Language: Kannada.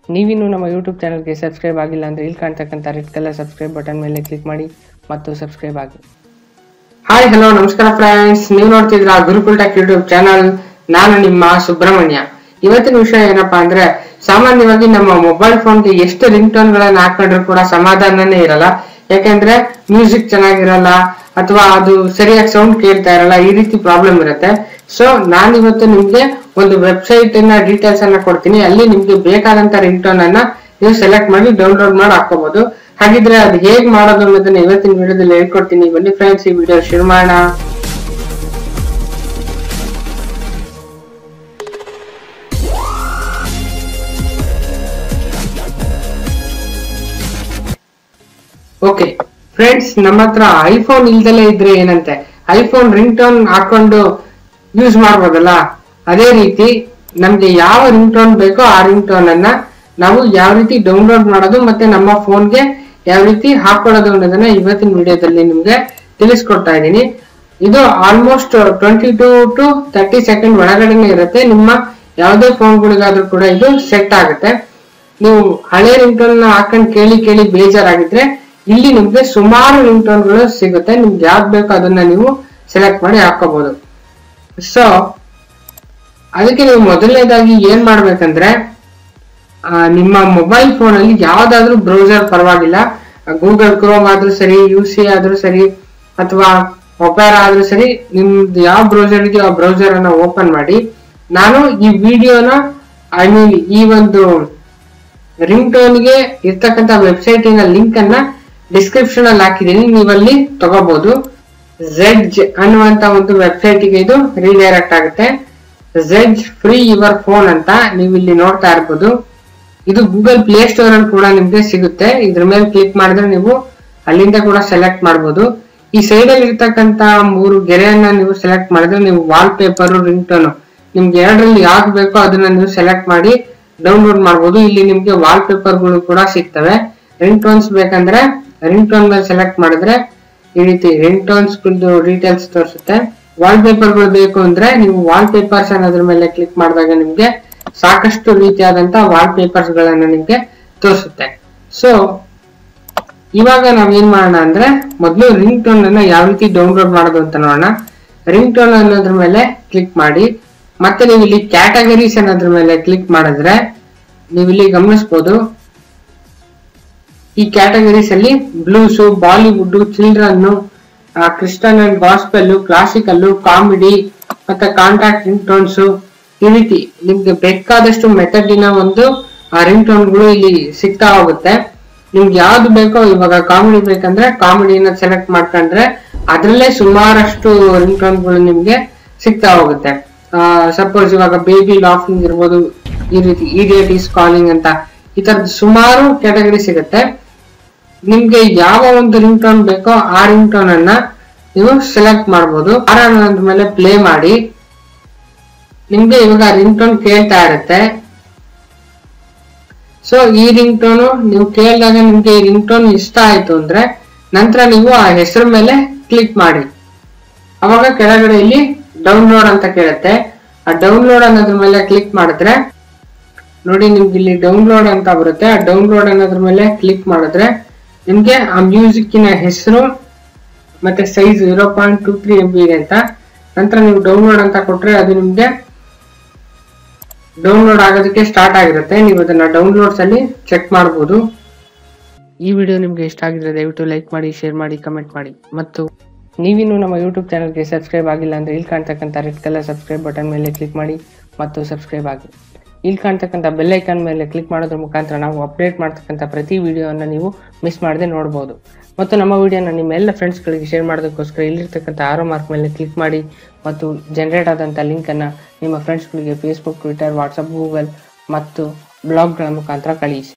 ನೀವಿನ್ನೂ ನಮ್ಮ ಯೂಟ್ಯೂಬ್ ಚಾನಲ್ಗೆ ಸಬ್ಸ್ಕ್ರೈಬ್ ಆಗಿಲ್ಲ ಅಂದರೆ ಇಲ್ಲಿ ಕಾಣ್ತಕ್ಕಂಥ ರೆಡ್ ಕಲರ್ ಸಬ್ಸ್ಕ್ರೈಬ್ ಬಟನ್ ಮೇಲೆ ಕ್ಲಿಕ್ ಮಾಡಿ ಮತ್ತು ಸಬ್ಸ್ಕ್ರೈಬ್ ಆಗಿ ಹಾಯ್ ಹಲೋ ನಮಸ್ಕಾರ ಫ್ರೆಂಡ್ಸ್ ನೀವು ನೋಡ್ತಿದ್ರ ಗುರುಕುಲ್ ಟೆಕ್ ಯೂಟ್ಯೂಬ್ ಚಾನಲ್ ನಾನು ನಿಮ್ಮ ಸುಬ್ರಹ್ಮಣ್ಯ ಇವತ್ತಿನ ವಿಷಯ ಏನಪ್ಪಾ ಅಂದ್ರೆ ಸಾಮಾನ್ಯವಾಗಿ ನಮ್ಮ ಮೊಬೈಲ್ ಫೋನ್ಗೆ ಎಷ್ಟು ರಿಂಗ್ ಟೋನ್ ಗಳನ್ನ ಹಾಕೊಂಡ್ರು ಕೂಡ ಸಮಾಧಾನನೇ ಇರಲ್ಲ ಯಾಕಂದ್ರೆ ಮ್ಯೂಸಿಕ್ ಚೆನ್ನಾಗಿರಲ್ಲ ಅಥವಾ ಅದು ಸರಿಯಾಗಿ ಸೌಂಡ್ ಕೇಳ್ತಾ ಇರಲ್ಲ ಈ ರೀತಿ ಪ್ರಾಬ್ಲಮ್ ಇರುತ್ತೆ ಸೊ ನಾನು ಇವತ್ತು ನಿಮ್ಗೆ ಒಂದು ವೆಬ್ಸೈಟ್ ನ ಡೀಟೇಲ್ಸ್ ಅನ್ನ ಕೊಡ್ತೀನಿ ಅಲ್ಲಿ ನಿಮ್ಗೆ ಬೇಕಾದಂತ ರಿಂಗ್ ಟೋನ್ ಅನ್ನ ನೀವು ಸೆಲೆಕ್ಟ್ ಮಾಡಿ ಡೌನ್ಲೋಡ್ ಮಾಡಿ ಹಾಕೋಬಹುದು ಹಾಗಿದ್ರೆ ಅದು ಹೇಗ್ ಮಾಡೋದು ಅನ್ನೋದನ್ನ ಇವತ್ತಿನ ವಿಡಿಯೋದಲ್ಲಿ ಹೇಳ್ಕೊಡ್ತೀನಿ ಬನ್ನಿ ಫ್ರೆಂಡ್ಸ್ ಈ ವಿಡಿಯೋ ಶುರು ಮಾಡೋಣ ಓಕೆ ಫ್ರೆಂಡ್ಸ್ ನಮ್ಮ ಹತ್ರ ಐಫೋನ್ ಇಲ್ದಲೇ ಇದ್ರೆ ಏನಂತೆ ಐಫೋನ್ ರಿಂಗ್ ಟೋನ್ ಹಾಕೊಂಡು ಯೂಸ್ ಮಾಡ್ಬೋದಲ್ಲ ಅದೇ ರೀತಿ ನಮ್ಗೆ ಯಾವ ರಿಂಗ್ ಟೋನ್ ಬೇಕೋ ಆ ರಿಂಗ್ ಟೋನ್ ಅನ್ನ ನಾವು ಯಾವ ರೀತಿ ಡೌನ್ಲೋಡ್ ಮಾಡೋದು ಮತ್ತೆ ನಮ್ಮ ಫೋನ್ಗೆ ಯಾವ ರೀತಿ ಹಾಕೊಳ್ಳೋದು ಅನ್ನೋದನ್ನ ಇವತ್ತಿನ ವಿಡಿಯೋದಲ್ಲಿ ನಿಮ್ಗೆ ತಿಳಿಸ್ಕೊಡ್ತಾ ಇದ್ದೀನಿ ಇದು almost twenty to to thirty second ಒಳಗಡೆನೆ ಇರುತ್ತೆ ನಿಮ್ಮ ಯಾವುದೇ ಫೋನ್ಗಳಿಗಾದ್ರೂ ಕೂಡ ಇದು ಸೆಟ್ ಆಗುತ್ತೆ ನೀವು ಹಳೆ ರಿಂಗ್ ಟೋನ್ ಹಾಕೊಂಡ್ ಕೇಳಿ ಕೇಳಿ ಬೇಜಾರಾಗಿದ್ರೆ ಇಲ್ಲಿ ನಿಮ್ಗೆ ಸುಮಾರು ರಿಂಗ್ ಟೋನ್ಗಳು ಸಿಗುತ್ತೆ ನಿಮ್ಗೆ ಯಾವ್ದು ಬೇಕೋ ಅದನ್ನ ನೀವು ಸೆಲೆಕ್ಟ್ ಮಾಡಿ ಹಾಕೋಬಹುದು ಸೊ ಅದಕ್ಕೆ ನೀವು ಮೊದಲನೇದಾಗಿ ಏನ್ ಮಾಡ್ಬೇಕಂದ್ರೆ ಆ, ನಿಮ್ಮ ಮೊಬೈಲ್ ಫೋನ್ ಅಲ್ಲಿ ಯಾವ್ದಾದ್ರೂ ಬ್ರೌಸರ್ ಪರವಾಗಿಲ್ಲ ಗೂಗಲ್ ಕ್ರೋಮ್ ಆದ್ರೂ ಸರಿ ಯು ಸಿ ಆದ್ರೂ ಸರಿ ಅಥವಾ ಒಪೇರಾ ಆದ್ರೂ ಸರಿ ನಿಮ್ದು ಯಾವ ಬ್ರೌಸರ್ ಇದೆಯೋ ಆ ಬ್ರೌಸರ್ ಅನ್ನ ಓಪನ್ ಮಾಡಿ ನಾನು ಈ ವಿಡಿಯೋನ ಐ ಮೀನ್ ಈ ಒಂದು ರಿಂಗ್ ಟೋನ್ಗೆ ಇರ್ತಕ್ಕಂಥ ವೆಬ್ಸೈಟಿನ ಲಿಂಕ್ ಅನ್ನ ಡಿಸ್ಕ್ರಿಪ್ಷನ್ ಅಲ್ಲಿ ಹಾಕಿದೀನಿ ನೀವಲ್ಲಿ ತಗೋಬಹುದು ಝೆಡ್ ಅನ್ನುವಂತ ಒಂದು ವೆಬ್ಸೈಟ್ ಗೆ ಇದು ರೀಡೈರೆಕ್ಟ್ ಆಗುತ್ತೆ ಝೆಡ್ ಫ್ರೀ ಯುವರ್ ಫೋನ್ ಅಂತ ನೀವು ಇಲ್ಲಿ ನೋಡ್ತಾ ಇರ್ಬೋದು ಇದು ಗೂಗಲ್ ಪ್ಲೇ ಸ್ಟೋರ್ ಅಲ್ಲಿ ಕೂಡ ನಿಮ್ಗೆ ಸಿಗುತ್ತೆ ಇದ್ರ ಮೇಲೆ ಕ್ಲಿಕ್ ಮಾಡಿದ್ರೆ ನೀವು ಅಲ್ಲಿಂದ ಕೂಡ ಸೆಲೆಕ್ಟ್ ಮಾಡಬಹುದು ಈ ಸೈಡ್ ಅಲ್ಲಿ ಇರ್ತಕ್ಕಂತ ಮೂರು ಗೆರೆಯನ್ನ ನೀವು ಸೆಲೆಕ್ಟ್ ಮಾಡಿದ್ರೆ ನೀವು ವಾಲ್ ಪೇಪರ್ ರಿಂಗ್ ಟೋನ್ ನಿಮ್ಗೆ ಎರಡರಲ್ಲಿ ಯಾವ್ದು ಬೇಕೋ ಅದನ್ನ ನೀವು ಸೆಲೆಕ್ಟ್ ಮಾಡಿ ಡೌನ್ಲೋಡ್ ಮಾಡಬಹುದು ಇಲ್ಲಿ ನಿಮ್ಗೆ ವಾಲ್ ಪೇಪರ್ಗಳು ಕೂಡ ಸಿಗ್ತವೆ ರಿಂಗ್ ಟೋನ್ಸ್ ಬೇಕಂದ್ರೆ ರಿಂಗ್ ಟೋನ್ ಮೇಲೆ ಸೆಲೆಕ್ಟ್ ಮಾಡಿದ್ರೆ ಈ ರೀತಿ ರಿಂಗ್ ಟೋನ್ಸ್ ಡೀಟೇಲ್ಸ್ ತೋರಿಸುತ್ತೆ ವಾಲ್ ಪೇಪರ್ಗಳು ಬೇಕು ಅಂದ್ರೆ ನೀವು ವಾಲ್ ಪೇಪರ್ಸ್ ಅನ್ನೋದ್ರ ಮೇಲೆ ಕ್ಲಿಕ್ ಮಾಡಿದಾಗ ನಿಮ್ಗೆ ಸಾಕಷ್ಟು ರೀತಿಯಾದಂತ ವಾಲ್ ಪೇಪರ್ಸ್ ಗಳನ್ನ ನಿಮ್ಗೆ ತೋರಿಸುತ್ತೆ ಸೊ ಇವಾಗ ನಾವ್ ಏನ್ ಮಾಡೋಣ ಅಂದ್ರೆ ಮೊದಲು ರಿಂಗ್ ಟೋನ್ ಅನ್ನ ಯಾವ ರೀತಿ ಡೌನ್ಲೋಡ್ ಮಾಡೋದು ಅಂತ ನೋಡೋಣ ರಿಂಗ್ ಟೋನ್ ಅನ್ನೋದ್ರ ಮೇಲೆ ಕ್ಲಿಕ್ ಮಾಡಿ ಮತ್ತೆ ನೀವು ಇಲ್ಲಿ ಕ್ಯಾಟಗರೀಸ್ ಅನ್ನೋದ್ರ ಮೇಲೆ ಕ್ಲಿಕ್ ಮಾಡಿದ್ರೆ ನೀವು ಇಲ್ಲಿ ಗಮನಿಸಬಹುದು ಈ ಕ್ಯಾಟಗರೀಸ್ ಅಲ್ಲಿ blues Bollywood children Christian and gospel classical comedy ಮತ್ತೆ ಕಾಂಟ್ಯಾಕ್ಟ್ ರಿಂಗ್ ಟೋನ್ಸ್ ಈ ರೀತಿ ನಿಮ್ಗೆ ಬೇಕಾದಷ್ಟು ಮೆಥಡಿನ ಒಂದು ರಿಂಗ್ ಟೋನ್ಗಳು ಇಲ್ಲಿ ಸಿಗ್ತಾ ಹೋಗುತ್ತೆ ನಿಮ್ಗೆ ಯಾವ್ದು ಬೇಕೋ ಇವಾಗ ಕಾಮಿಡಿ ಬೇಕಂದ್ರೆ ಕಾಮಿಡಿನ ಸೆಲೆಕ್ಟ್ ಮಾಡ್ಕೊಂಡ್ರೆ ಅದ್ರಲ್ಲೇ ಸುಮಾರಷ್ಟು ರಿಂಗ್ ಟೋನ್ಗಳು ನಿಮ್ಗೆ ಸಿಗ್ತಾ ಹೋಗುತ್ತೆ ಸಪೋಸ್ ಇವಾಗ ಬೇಬಿ ಲಾಫಿಂಗ್ ಇರ್ಬೋದು ಈ ರೀತಿ ಇಡಿಯಟ್ ಈಸ್ ಕಾಲಿಂಗ್ ಅಂತ ಈ ತರದ ಸುಮಾರು ಕ್ಯಾಟಗರಿ ಸಿಗುತ್ತೆ ನಿಮ್ಗೆ ಯಾವ ಒಂದು ರಿಂಗ್ ಟೋನ್ ಬೇಕೋ ಆ ರಿಂಗ್ ಟೋನ್ ಅನ್ನ ನೀವು ಸೆಲೆಕ್ಟ್ ಮಾಡಬಹುದು ಅನ್ನೋದ್ರ ಮೇಲೆ ಪ್ಲೇ ಮಾಡಿ ನಿಮ್ಗೆ ಇವಾಗ ರಿಂಗ್ ಟೋನ್ ಕೇಳ್ತಾ ಇರುತ್ತೆ ಸೊ ಈ ರಿಂಗ್ ಟೋನು ನೀವು ಕೇಳಿದಾಗ ನಿಮ್ಗೆ ಈ ರಿಂಗ್ ಟೋನ್ ಇಷ್ಟ ಆಯ್ತು ಅಂದ್ರೆ ನಂತರ ನೀವು ಆ ಹೆಸರು ಮೇಲೆ ಕ್ಲಿಕ್ ಮಾಡಿ ಅವಾಗ ಕೆಳಗಡೆ ಇಲ್ಲಿ ಡೌನ್ಲೋಡ್ ಅಂತ ಕೇಳುತ್ತೆ ಆ ಡೌನ್ಲೋಡ್ ಅನ್ನೋದ್ರ ಮೇಲೆ ಕ್ಲಿಕ್ ಮಾಡಿದ್ರೆ ನೋಡಿ ನಿಮ್ಗೆ ಇಲ್ಲಿ ಡೌನ್ಲೋಡ್ ಅಂತ ಬರುತ್ತೆ ಆ ಡೌನ್ಲೋಡ್ ಅನ್ನೋದ್ರ ಮೇಲೆ ಕ್ಲಿಕ್ ಮಾಡಿದ್ರೆ ನಿಮ್ಗೆ ಆ ಮ್ಯೂಸಿಕ್ಕಿನ ಹೆಸರು ಮತ್ತೆ size zero point two three M B ಇದೆ ಅಂತ ನಂತರ ನೀವು ಡೌನ್ಲೋಡ್ ಅಂತ ಕೊಟ್ರೆ ಅದು ನಿಮ್ಗೆ ಡೌನ್ಲೋಡ್ ಆಗೋದಕ್ಕೆ ಸ್ಟಾರ್ಟ್ ಆಗಿರುತ್ತೆ ನೀವು ಅದನ್ನ ಡೌನ್ಲೋಡ್ಸ್ ಅಲ್ಲಿ ಚೆಕ್ ಮಾಡಬಹುದು ಈ ವಿಡಿಯೋ ನಿಮಗೆ ಇಷ್ಟ ಆಗಿದ್ರೆ ದಯವಿಟ್ಟು ಲೈಕ್ ಮಾಡಿ ಶೇರ್ ಮಾಡಿ ಕಮೆಂಟ್ ಮಾಡಿ ಮತ್ತು ನೀವಿನ್ನೂ ನಮ್ಮ ಯೂಟ್ಯೂಬ್ ಚಾನಲ್ಗೆ ಸಬ್ಸ್ಕ್ರೈಬ್ ಆಗಿಲ್ಲ ಅಂದರೆ ಇಲ್ಲಿ ಕಾಣ್ತಕ್ಕಂಥ ರೆಡ್ ಕಲರ್ ಸಬ್ಸ್ಕ್ರೈಬ್ ಬಟನ್ ಮೇಲೆ ಕ್ಲಿಕ್ ಮಾಡಿ ಮತ್ತು ಸಬ್ಸ್ಕ್ರೈಬ್ ಆಗಿ ಇಲ್ಲಿ ಕಾಣ್ತಕ್ಕಂಥ ಬೆಲ್ ಐಕಾನ್ ಮೇಲೆ ಕ್ಲಿಕ್ ಮಾಡೋದ್ರ ಮುಖಾಂತರ ನಾವು ಅಪ್ಡೇಟ್ ಮಾಡ್ತಕ್ಕಂಥ ಪ್ರತಿ ವಿಡಿಯೋನ ನೀವು ಮಿಸ್ ಮಾಡದೆ ನೋಡ್ಬೋದು ಮತ್ತು ನಮ್ಮ ವಿಡಿಯೋನ ನಿಮ್ಮ ಎಲ್ಲ ಫ್ರೆಂಡ್ಸ್ಗಳಿಗೆ ಶೇರ್ ಮಾಡೋದಕ್ಕೋಸ್ಕರ ಇಲ್ಲಿರ್ತಕ್ಕಂಥ ಆರೋ ಮಾರ್ಕ್ ಮೇಲೆ ಕ್ಲಿಕ್ ಮಾಡಿ ಮತ್ತು ಜನರೇಟ್ ಆದಂಥ ಲಿಂಕನ್ನು ನಿಮ್ಮ ಫ್ರೆಂಡ್ಸ್ಗಳಿಗೆ ಫೇಸ್ಬುಕ್ ಟ್ವಿಟರ್ ವಾಟ್ಸಪ್ ಗೂಗಲ್ ಮತ್ತು ಬ್ಲಾಗ್ಗಳ ಮುಖಾಂತರ ಕಳಿಸಿ